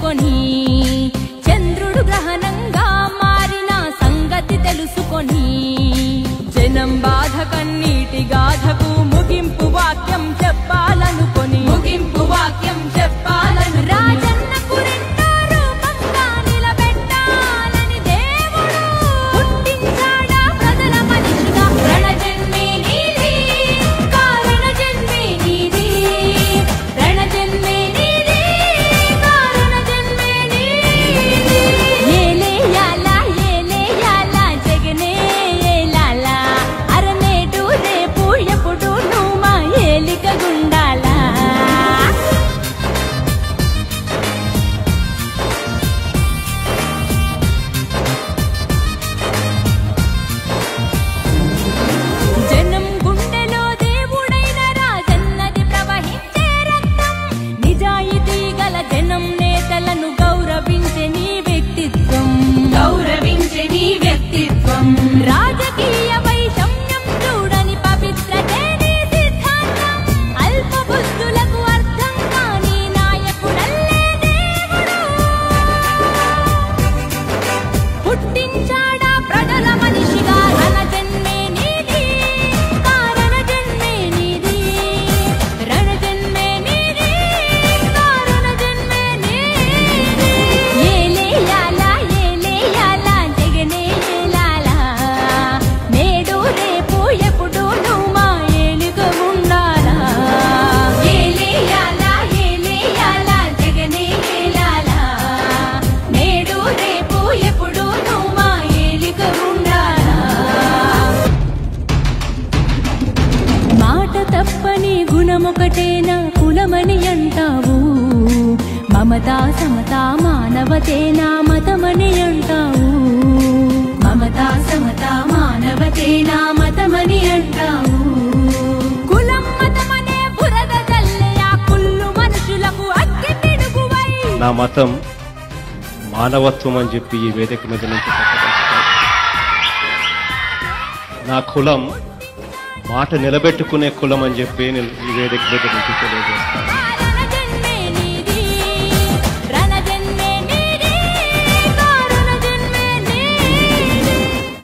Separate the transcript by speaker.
Speaker 1: తెలుసుకొని చంద్రుడు గ్రహణంగా మారిన సంగతి తెలుసుకొని జనం బాధ కన్నీటి గాథకు ముగింపు వాక్యం చెప్పాలనుకొని ముగింపు వాక్యం చెప్పాలను రాజన్నకు రెండో రూపంగా నిలబెట్టాలని దేవుడు పుట్టించాడా ప్రజల మనిషిగా రణజన్మే నీది కారణ జన్మే నీది రణజన్మే నీది కారణ జన్మే నీది ఏలేయాల ఏలేయాల జగనే ఏలాల అరనేటు రేపు ఎప్పుడు నువ్వు మా ఏలిక గుండాలా జనం గుండెలో దేవుడైన రాజన్నది ప్రవహించే రక్తం నిజాయితీ గల జనం నేతలను గౌరవించే నీ వ్యక్తిత్వం గౌరవించే నీ వ్యక్తిత్వం రాజకీయ వైషమ్యం చూడని పవిత్రతే నీ సిద్ధాంతం అల్ప బుద్ధులకు అర్థం కాని నాయకుడల్లే దేవుడు పుట్టించాడా ప్రజల మనిషిగా రణ జన్మే నీది కారణ జన్మే నీది రణ జన్మే నీది కారణ జన్మే నీది ఏలేయాల ఏలేయాల జగనే ఏలాల నేడు రేపు ఎప్పుడు నువ్వు మా ఏలుక ఉండాలా ఏలేయాల ఏలేయాల జగనే ఏలాల నేడు రేపు ఎప్పుడు నువ్వు మా ఏలిక ఉండాలా మాట తప్పని గుణమొకటేనా కులమని అంటావు మమతా సమతా మానవతేనా మతమని అంటావు మమతా సమతా మానవతేనా మతమని అంటావు కులం మతమనే బురద చల్లే ఆ కుళ్ళు మనుషులకు అగ్గి పిడుగువై
Speaker 2: నా మతం మానవత్వం అని చెప్పి ఈ వేదిక మీద నుంచి చెప్పదలుచుకున్నాను. నా కులం మాట నిలబెట్టుకునే కులం అని చెప్పి నేను ఈ వేదిక మీద నుంచి తెలియజేస్తాను